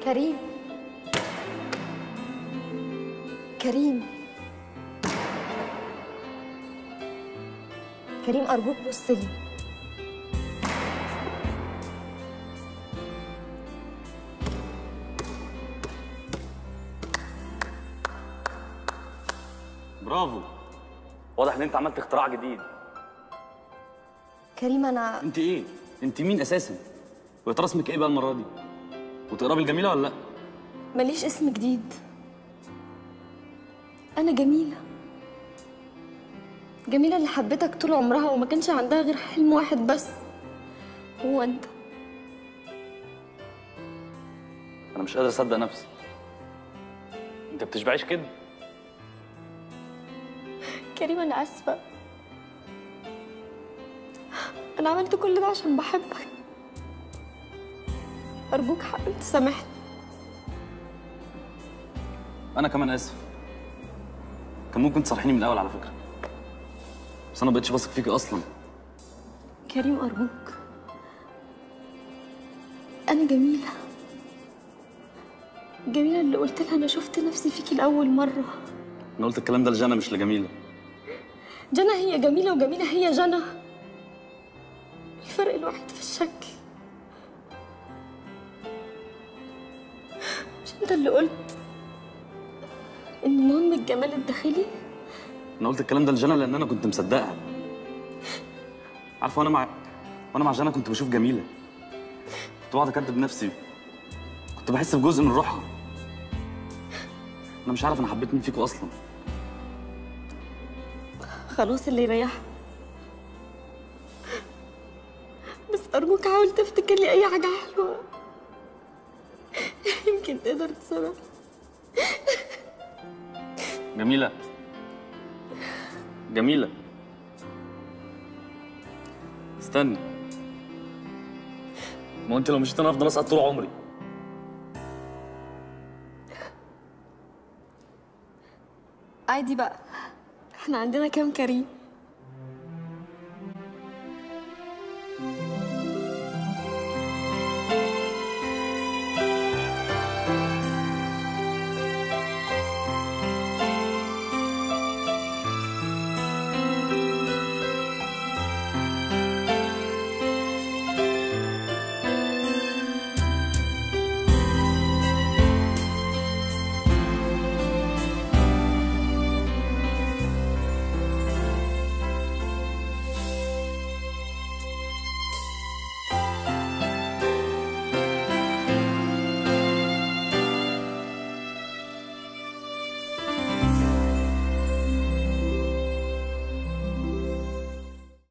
كريم كريم كريم أرجوك بص لي برافو واضح ان انت عملت اختراع جديد كريم أنا انت ايه انت مين اساسا ويا ترى اسمك ايه بقى المره دي وتقربي الجميله ولا لا ماليش اسم جديد أنا جميلة جميلة اللي حبيتك طول عمرها وما كانش عندها غير حلم واحد بس هو أنت انا مش قادر اصدق نفسي انت بتشبعيش كده كريم أنا آسفة أنا عملت كل ده عشان بحبك أرجوك حاول تسامحني انا كمان اسف كان ممكن تصرحيني من الاول على فكره بس انا مبقتش واثق فيكي اصلا كريم أرجوك أنا جميلة جميلة اللي قلت لها أنا شفت نفسي فيكي لأول مرة انا قلت الكلام ده لجنى مش لجميله جنى هي جميلة وجميلة هي جنى الفرق الوحيد في الشكل مش انت اللي قلت ان مهم الجمال الداخلي انا قلت الكلام ده لجنى لان انا كنت مصدقها عارفه وانا مع وانا مع جنى كنت بشوف جميله كنت بقعد اكدب نفسي كنت بحس بجزء من روحها انا مش عارف انا حبيت مين فيكم اصلا خلاص اللي يريحك بس أرجوك حاول تفتكر لي أي حاجة حلوة يمكن تقدر تسامح جميله جميله استني ما هو انت لو مشيت انا هفضل اسقط طول عمري عادي بقى احنا عندنا كام كريم